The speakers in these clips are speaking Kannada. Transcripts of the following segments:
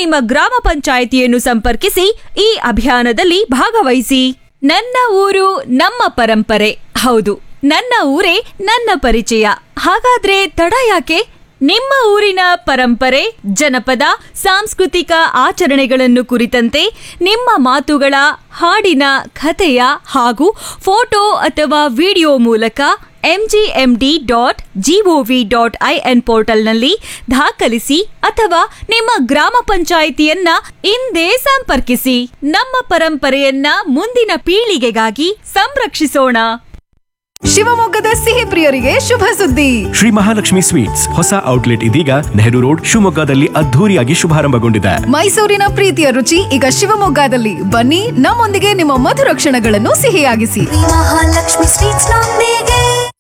ನಿಮ್ಮ ಗ್ರಾಮ ಪಂಚಾಯಿತಿಯನ್ನು ಸಂಪರ್ಕಿಸಿ ಈ ಅಭಿಯಾನದಲ್ಲಿ ಭಾಗವಹಿಸಿ ನನ್ನ ಊರು ನಮ್ಮ ಪರಂಪರೆ ಹೌದು ನನ್ನ ಊರೇ ನನ್ನ ಪರಿಚಯ ಹಾಗಾದ್ರೆ ತಡ ಯಾಕೆ ನಿಮ್ಮ ಊರಿನ ಪರಂಪರೆ ಜನಪದ ಸಾಂಸ್ಕೃತಿಕ ಆಚರಣೆಗಳನ್ನು ಕುರಿತಂತೆ ನಿಮ್ಮ ಮಾತುಗಳ ಹಾಡಿನ ಕಥೆಯ ಹಾಗೂ ಫೋಟೋ ಅಥವಾ ವಿಡಿಯೋ ಮೂಲಕ MGMD dot GOV dot IN ಪೋರ್ಟಲ್ನಲ್ಲಿ ದಾಖಲಿಸಿ ಅಥವಾ ನಿಮ್ಮ ಗ್ರಾಮ ಪಂಚಾಯಿತಿಯನ್ನ ಇಂದೇ ಸಂಪರ್ಕಿಸಿ ನಮ್ಮ ಪರಂಪರೆಯನ್ನ ಮುಂದಿನ ಪೀಳಿಗೆಗಾಗಿ ಸಂರಕ್ಷಿಸೋಣ ಶಿವಮೊಗ್ಗದ ಸಿಹಿ ಪ್ರಿಯರಿಗೆ ಶುಭ ಸುದ್ದಿ ಶ್ರೀ ಮಹಾಲಕ್ಷ್ಮಿ ಸ್ವೀಟ್ಸ್ ಹೊಸ ಔಟ್ಲೆಟ್ ಇದೀಗ ನೆಹರು ರೋಡ್ ಶಿವಮೊಗ್ಗದಲ್ಲಿ ಅದ್ಧೂರಿಯಾಗಿ ಶುಭಾರಂಭಗೊಂಡಿದೆ ಮೈಸೂರಿನ ಪ್ರೀತಿಯ ರುಚಿ ಈಗ ಶಿವಮೊಗ್ಗದಲ್ಲಿ ಬನ್ನಿ ನಮ್ಮೊಂದಿಗೆ ನಿಮ್ಮ ಮಧುರ ಕ್ಷಣಗಳನ್ನು ಸಿಹಿಯಾಗಿಸಿ ಮಹಾಲಕ್ಷ್ಮಿ ಸ್ವೀಟ್ಸ್ ನೊಂದಿಗೆ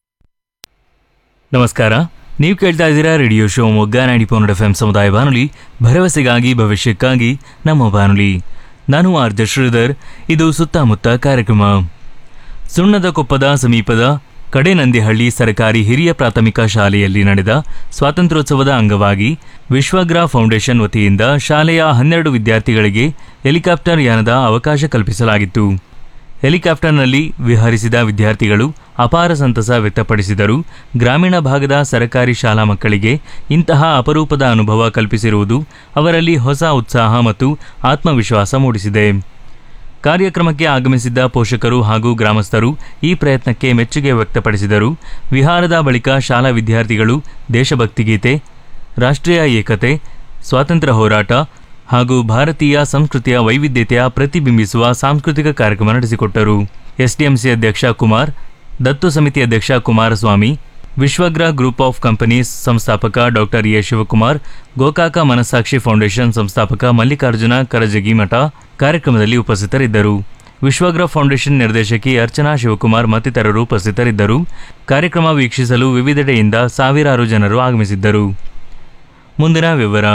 ನಮಸ್ಕಾರ ನೀವು ಕೇಳ್ತಾ ಇದ್ದೀರಾ ರೇಡಿಯೋ ಶೋ ಮೊಗ್ಗ ನೈಂಟಿ ಪೌಂಡ್ ಎಫ್ ಎಂ ಸಮುದಾಯ ಬಾನುಲಿ ಭರವಸೆಗಾಗಿ ಭವಿಷ್ಯಕ್ಕಾಗಿ ನಮ್ಮ ಬಾನುಲಿ ನಾನು ಆರ್ ಜೆ ಶ್ರೀಧರ್ ಇದು ಸುತ್ತಮುತ್ತ ಕಾರ್ಯಕ್ರಮ ಸುಣ್ಣದ ಕೊಪ್ಪದ ಸಮೀಪದ ಕಡೆನಂದಿಹಳ್ಳಿ ಸರ್ಕಾರಿ ಹಿರಿಯ ಪ್ರಾಥಮಿಕ ಶಾಲೆಯಲ್ಲಿ ನಡೆದ ಸ್ವಾತಂತ್ರ್ಯೋತ್ಸವದ ಅಂಗವಾಗಿ ವಿಶ್ವಗ್ರ ಫೌಂಡೇಶನ್ ವತಿಯಿಂದ ಶಾಲೆಯ ಹನ್ನೆರಡು ವಿದ್ಯಾರ್ಥಿಗಳಿಗೆ ಹೆಲಿಕಾಪ್ಟರ್ ಯಾನದ ಅವಕಾಶ ಕಲ್ಪಿಸಲಾಗಿತ್ತು ಹೆಲಿಕಾಪ್ಟರ್ನಲ್ಲಿ ವಿಹರಿಸಿದ ವಿದ್ಯಾರ್ಥಿಗಳು ಅಪಾರ ಸಂತಸ ವ್ಯಕ್ತಪಡಿಸಿದರು ಗ್ರಾಮೀಣ ಭಾಗದ ಸರ್ಕಾರಿ ಶಾಲಾ ಮಕ್ಕಳಿಗೆ ಇಂತಹ ಅಪರೂಪದ ಅನುಭವ ಕಲ್ಪಿಸಿರುವುದು ಅವರಲ್ಲಿ ಹೊಸ ಉತ್ಸಾಹ ಮತ್ತು ಆತ್ಮವಿಶ್ವಾಸ ಮೂಡಿಸಿದೆ ಕಾರ್ಯಕ್ರಮಕ್ಕೆ ಆಗಮಿಸಿದ್ದ ಪೋಷಕರು ಹಾಗೂ ಗ್ರಾಮಸ್ಥರು ಈ ಪ್ರಯತ್ನಕ್ಕೆ ಮೆಚ್ಚುಗೆ ವ್ಯಕ್ತಪಡಿಸಿದರು ವಿಹಾರದ ಬಳಿಕ ಶಾಲಾ ವಿದ್ಯಾರ್ಥಿಗಳು ದೇಶಭಕ್ತಿ ಗೀತೆ ರಾಷ್ಟ್ರೀಯ ಏಕತೆ ಸ್ವಾತಂತ್ರ್ಯ ಹೋರಾಟ ಹಾಗೂ ಭಾರತೀಯ ಸಂಸ್ಕೃತಿಯ ವೈವಿಧ್ಯತೆಯ ಪ್ರತಿಬಿಂಬಿಸುವ ಸಾಂಸ್ಕೃತಿಕ ಕಾರ್ಯಕ್ರಮ ನಡೆಸಿಕೊಟ್ಟರು ಎಸ್ಡಿಎಂಸಿ ಅಧ್ಯಕ್ಷ ಕುಮಾರ್ ದತ್ತು ಸಮಿತಿ ಅಧ್ಯಕ್ಷ ಕುಮಾರಸ್ವಾಮಿ ವಿಶ್ವಗ್ರ ಗ್ರೂಪ್ ಆಫ್ ಕಂಪನೀಸ್ ಸಂಸ್ಥಾಪಕ doctor A Shivakumar Gokak Manassakshi foundation ಸಂಸ್ಥಾಪಕ ಮಲ್ಲಿಕಾರ್ಜುನ ಕರಜಗಿಮಠ ಕಾರ್ಯಕ್ರಮದಲ್ಲಿ ಉಪಸ್ಥಿತರಿದ್ದರು ವಿಶ್ವಗ್ರ ಫೌಂಡೇಶನ್ ನಿರ್ದೇಶಕಿ ಅರ್ಚನಾ ಶಿವಕುಮಾರ್ ಮತ್ತಿತರರು ಉಪಸ್ಥಿತರಿದ್ದರು ಕಾರ್ಯಕ್ರಮ ವೀಕ್ಷಿಸಲು ವಿವಿಧೆಡೆಯಿಂದ ಸಾವಿರಾರು ಜನರು ಆಗಮಿಸಿದ್ದರು ಮುಂದಿನ ವಿವರ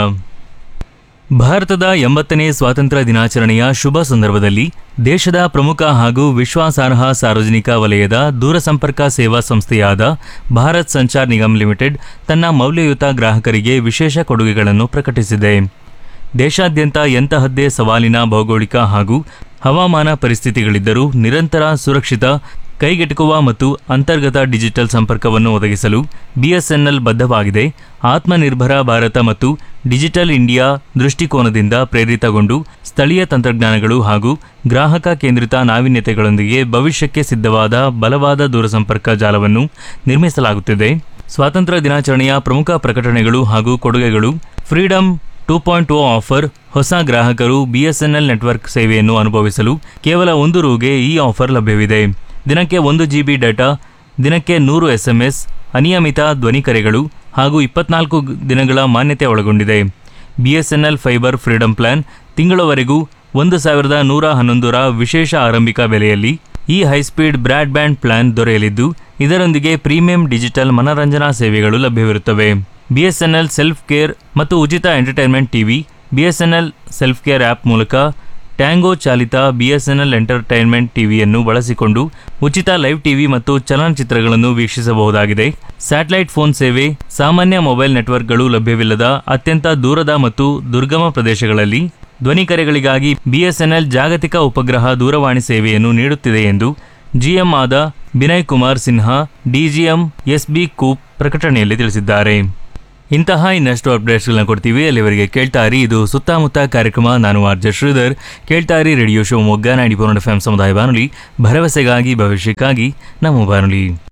ಭಾರತದ ಎಂಬತ್ತನೇ ಸ್ವಾತಂತ್ರ್ಯ ದಿನಾಚರಣೆಯ ಶುಭ ಸಂದರ್ಭದಲ್ಲಿ ದೇಶದ ಪ್ರಮುಖ ಹಾಗೂ ವಿಶ್ವಾಸಾರ್ಹ ಸಾರ್ವಜನಿಕ ವಲಯದ ದೂರಸಂಪರ್ಕ ಸೇವಾ ಸಂಸ್ಥೆಯಾದ ಭಾರತ್ ಸಂಚಾರ್ ನಿಗಮ್ ಲಿಮಿಟೆಡ್ ತನ್ನ ಮೌಲ್ಯಯುತ ಗ್ರಾಹಕರಿಗೆ ವಿಶೇಷ ಕೊಡುಗೆಗಳನ್ನು ಪ್ರಕಟಿಸಿದೆ ದೇಶಾದ್ಯಂತ ಎಂತಹದ್ದೇ ಸವಾಲಿನ ಭೌಗೋಳಿಕ ಹಾಗೂ ಹವಾಮಾನ ಪರಿಸ್ಥಿತಿಗಳಿದ್ದರೂ ನಿರಂತರ ಸುರಕ್ಷಿತ ಕೈಗೆಟುಕುವ ಮತ್ತು ಅಂತರ್ಗತ ಡಿಜಿಟಲ್ ಸಂಪರ್ಕವನ್ನು ಒದಗಿಸಲು ಬಿಎಸ್ಎನ್ಎಲ್ ಬದ್ಧವಾಗಿದೆ ಆತ್ಮನಿರ್ಭರ ಭಾರತ ಮತ್ತು ಡಿಜಿಟಲ್ ಇಂಡಿಯಾ ದೃಷ್ಟಿಕೋನದಿಂದ ಪ್ರೇರಿತಗೊಂಡು ಸ್ಥಳೀಯ ತಂತ್ರಜ್ಞಾನಗಳು ಹಾಗೂ ಗ್ರಾಹಕ ಕೇಂದ್ರಿತ ನಾವೀನ್ಯತೆಗಳೊಂದಿಗೆ ಭವಿಷ್ಯಕ್ಕೆ ಸಿದ್ಧವಾದ ಬಲವಾದ ದೂರಸಂಪರ್ಕ ಜಾಲವನ್ನು ನಿರ್ಮಿಸಲಾಗುತ್ತಿದೆ ಸ್ವಾತಂತ್ರ್ಯ ದಿನಾಚರಣೆಯ ಪ್ರಮುಖ ಪ್ರಕಟಣೆಗಳು ಹಾಗೂ ಕೊಡುಗೆಗಳು freedom two point O offer ಹೊಸ ಗ್ರಾಹಕರು ಬಿಎಸ್ಎನ್ಎಲ್ ನೆಟ್ವರ್ಕ್ ಸೇವೆಯನ್ನು ಅನುಭವಿಸಲು ಕೇವಲ ಒಂದು ರೂಗೆ ಈ ಆಫರ್ ಲಭ್ಯವಿದೆ ದಿನಕ್ಕೆ ಒಂದು ಜಿಬಿ ಡೇಟಾ ದಿನಕ್ಕೆ ನೂರು ಎಸ್ಎಂಎಸ್ ಅನಿಯಮಿತ ಧ್ವನಿ ಕರೆಗಳು ಹಾಗೂ ಇಪ್ಪತ್ನಾಲ್ಕು ಗ್- ದಿನಗಳ ಮಾನ್ಯತೆ ಒಳಗೊಂಡಿದೆ ಬಿಎಸ್ಎನ್ಎಲ್ ಫೈಬರ್ ಫ್ರೀಡಮ್ ಪ್ಲಾನ್ ತಿಂಗಳವರೆಗೂ ಒಂದು ಸಾವಿರದ ನೂರ ಹನ್ನೊಂದರ ವಿಶೇಷ ಆರಂಭಿಕ ಬೆಲೆಯಲ್ಲಿ ಈ ಹೈಸ್ಪೀಡ್ ಬ್ರಾಡ್ಬ್ಯಾಂಡ್ ಪ್ಲಾನ್ ದೊರೆಯಲಿದ್ದು ಇದರೊಂದಿಗೆ ಪ್ರೀಮಿಯಂ ಡಿಜಿಟಲ್ ಮನರಂಜನಾ ಸೇವೆಗಳು ಲಭ್ಯವಿರುತ್ತವೆ ಬಿಎಸ್ಎನ್ಎಲ್ ಸೆಲ್ಫ್ ಕೇರ್ ಮತ್ತು ಉಚಿತ entertainment TV BSNL self care app ಮೂಲಕ ಟ್ಯಾಂಗೋ ಚಾಲಿತ ಬಿಎಸ್ಎನ್ಎಲ್ ಎಂಟರ್ಟೈನ್ಮೆಂಟ್ ಟಿವಿಯನ್ನು ಬಳಸಿಕೊಂಡು ಉಚಿತ ಲೈವ್ ಟಿವಿ ಮತ್ತು ಚಲನಚಿತ್ರಗಳನ್ನು ವೀಕ್ಷಿಸಬಹುದಾಗಿದೆ ಸ್ಯಾಟಲೈಟ್ ಫೋನ್ ಸೇವೆ ಸಾಮಾನ್ಯ ಮೊಬೈಲ್ ನೆಟ್ವರ್ಕ್ಗಳು ಲಭ್ಯವಿಲ್ಲದ ಅತ್ಯಂತ ದೂರದ ಮತ್ತು ದುರ್ಗಮ ಪ್ರದೇಶಗಳಲ್ಲಿ ಧ್ವನಿ ಕರೆಗಳಿಗಾಗಿ ಬಿಎಸ್ಎನ್ಎಲ್ ಜಾಗತಿಕ ಉಪಗ್ರಹ ದೂರವಾಣಿ ಸೇವೆಯನ್ನು ನೀಡುತ್ತಿದೆ ಎಂದು ಜಿಎಂ ಆದ ಬಿನಯ್ ಕುಮಾರ್ ಸಿನ್ಹಾ ಡಿಜಿಎಂ ಎಸ್ಬಿ ಕೂಪ್ ಪ್ರಕಟಣೆಯಲ್ಲಿ ತಿಳಿಸಿದ್ದಾರೆ ಇಂತಹ ಇನ್ನಷ್ಟು ಅಪ್ಡೇಟ್ಸ್ಗಳನ್ನ ಕೊಡ್ತೀವಿ ಅಲ್ಲಿವರೆಗೆ ಕೇಳ್ತಾ ಇರಿ ಇದು ಸುತ್ತಮುತ್ತ ಕಾರ್ಯಕ್ರಮ ನಾನು ಆರ್ ಜೆ ಶ್ರೀಧರ್ ಕೇಳ್ತಾ ಇರಿ ರೇಡಿಯೋ ಶೋ ಮೊಗ್ಗ ನಾಡಿ ಎಫ್ ಎಂ ಸಮುದಾಯ ಬಾನುಲಿ ಭರವಸೆಗಾಗಿ ಭವಿಷ್ಯಕ್ಕಾಗಿ ನಮ್ಮ ಬಾನುಲಿ